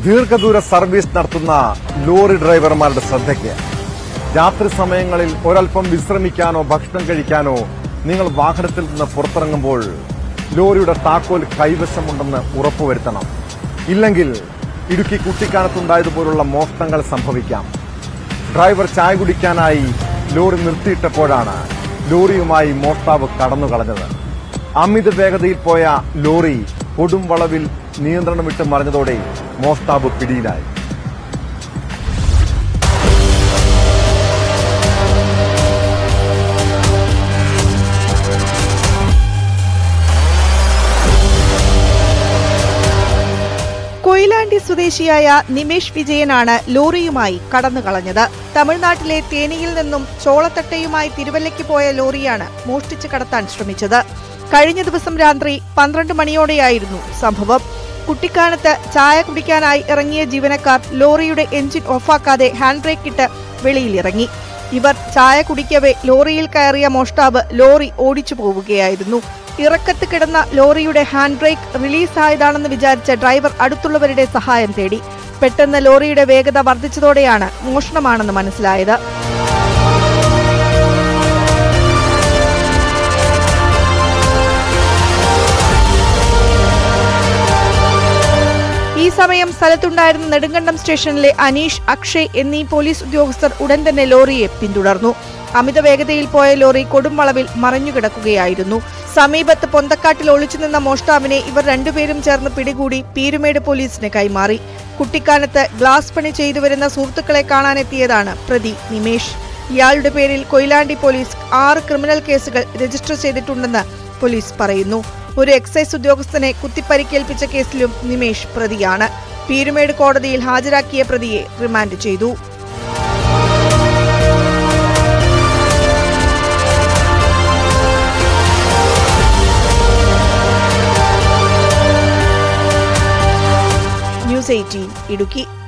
ദീർഘദൂര സർവീസ് നടത്തുന്ന ലോറി ഡ്രൈവർമാരുടെ ശ്രദ്ധയ്ക്ക് രാത്രി സമയങ്ങളിൽ ഒരൽപ്പം വിശ്രമിക്കാനോ ഭക്ഷണം കഴിക്കാനോ നിങ്ങൾ വാഹനത്തിൽ നിന്ന് പുറത്തിറങ്ങുമ്പോൾ ലോറിയുടെ താക്കോൽ കൈവശമുണ്ടെന്ന് ഉറപ്പുവരുത്തണം ഇല്ലെങ്കിൽ ഇടുക്കി കുട്ടിക്കാനത്തുണ്ടായതുപോലുള്ള മോഷണങ്ങൾ സംഭവിക്കാം ഡ്രൈവർ ചായ കുടിക്കാനായി ലോറി നിർത്തിയിട്ടപ്പോഴാണ് ലോറിയുമായി മോഷ്ടാവ് കടന്നു കളഞ്ഞത് അമിത വേഗതയിൽ പോയ ലോറി കൊടും വളവിൽ നിയന്ത്രണം വിട്ട് മറിഞ്ഞതോടെ മോഷ്ടാവ് പിടിയിലായി കൊയിലാണ്ടി സ്വദേശിയായ നിമേഷ് വിജയനാണ് ലോറിയുമായി കടന്നു കളഞ്ഞത് തമിഴ്നാട്ടിലെ തേനിയിൽ നിന്നും ചോളത്തട്ടയുമായി തിരുവല്ലയ്ക്ക് പോയ ലോറിയാണ് മോഷ്ടിച്ചു കടത്താൻ ശ്രമിച്ചത് കഴിഞ്ഞ ദിവസം രാത്രി പന്ത്രണ്ട് മണിയോടെയായിരുന്നു സംഭവം കുട്ടിക്കാനത്ത് ചായ കുടിക്കാനായി ഇറങ്ങിയ ജീവനക്കാർ ലോറിയുടെ എഞ്ചിൻ ഓഫാക്കാതെ ഹാൻഡ് ബ്രേക്ക് ഇട്ട് വെളിയിലിറങ്ങി ഇവർ ചായ കുടിക്കവേ ലോറിയിൽ കയറിയ മോഷ്ടാവ് ലോറി ഓടിച്ചു പോവുകയായിരുന്നു ഇറക്കത്ത് കിടന്ന ലോറിയുടെ ഹാൻഡ് ബ്രേക്ക് റിലീസായതാണെന്ന് വിചാരിച്ച ഡ്രൈവർ അടുത്തുള്ളവരുടെ സഹായം തേടി പെട്ടെന്ന് ലോറിയുടെ വേഗത വർദ്ധിച്ചതോടെയാണ് മോഷണമാണെന്ന് മനസ്സിലായത് ഈ സമയം സ്ഥലത്തുണ്ടായിരുന്ന നെടുങ്കണ്ടം സ്റ്റേഷനിലെ അനീഷ് അക്ഷയ് എന്നീ പോലീസ് ഉദ്യോഗസ്ഥർ ഉടൻ തന്നെ ലോറിയെ പിന്തുടർന്നു അമിത വേഗതയിൽ പോയ ലോറി കൊടുംവളവിൽ മറഞ്ഞുകിടക്കുകയായിരുന്നു സമീപത്ത് പൊന്തക്കാട്ടിൽ ഒളിച്ചു നിന്ന മോഷ്ടാവിനെ ഇവർ രണ്ടുപേരും ചേർന്ന് പിടികൂടി പീരുമേട് പോലീസിന് കൈമാറി കുട്ടിക്കാനത്ത് ഗ്ലാസ് പണി ചെയ്തു വരുന്ന സുഹൃത്തുക്കളെ കാണാനെത്തിയതാണ് പ്രതി നിമേഷ് ഇയാളുടെ പേരിൽ കൊയിലാണ്ടി പോലീസ് ആറ് ക്രിമിനൽ കേസുകൾ രജിസ്റ്റർ ചെയ്തിട്ടുണ്ടെന്ന് പോലീസ് പറയുന്നു ഒരു എക്സൈസ് ഉദ്യോഗസ്ഥനെ കുത്തിപ്പരിക്കേൽപ്പിച്ച കേസിലും നിമേഷ് പ്രതിയാണ് പീരുമേട് കോടതിയിൽ ഹാജരാക്കിയ പ്രതിയെ റിമാൻഡ് ചെയ്തു ന്യൂസ് എയ്റ്റീൻ ഇടുക്കി